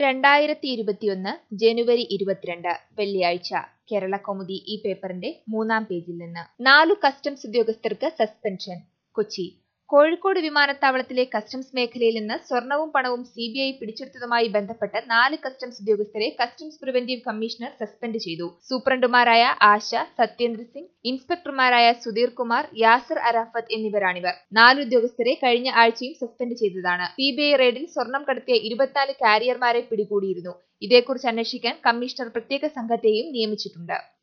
രണ്ടായിരത്തി ഇരുപത്തിയൊന്ന് ജനുവരി ഇരുപത്തിരണ്ട് വെള്ളിയാഴ്ച കേരള കൗമുദി ഈ പേപ്പറിന്റെ മൂന്നാം പേജിൽ നിന്ന് നാലു കസ്റ്റംസ് ഉദ്യോഗസ്ഥർക്ക് സസ്പെൻഷൻ കൊച്ചി കോഴിക്കോട് വിമാനത്താവളത്തിലെ കസ്റ്റംസ് മേഖലയിൽ നിന്ന് സ്വർണവും പണവും സി ബി ഐ പിടിച്ചെടുത്തതുമായി ബന്ധപ്പെട്ട് നാല് കസ്റ്റംസ് ഉദ്യോഗസ്ഥരെ കസ്റ്റംസ് പ്രിവന്റീവ് കമ്മീഷണർ സസ്പെൻഡ് ചെയ്തു സൂപ്രണ്ടുമാരായ ആശ സത്യേന്ദ്ര സിംഗ് ഇൻസ്പെക്ടർമാരായ സുധീർ കുമാർ യാസർ അറാഫത്ത് എന്നിവരാണിവർ നാല് ഉദ്യോഗസ്ഥരെ കഴിഞ്ഞ ആഴ്ചയും സസ്പെൻഡ് ചെയ്തതാണ് സി ബി ഐ റെയ്ഡിൽ സ്വർണം കടത്തിയ ഇരുപത്തിനാല് കാരിയർമാരെ പിടികൂടിയിരുന്നു ഇതേക്കുറിച്ച് അന്വേഷിക്കാൻ കമ്മീഷണർ പ്രത്യേക സംഘത്തെയും നിയമിച്ചിട്ടുണ്ട്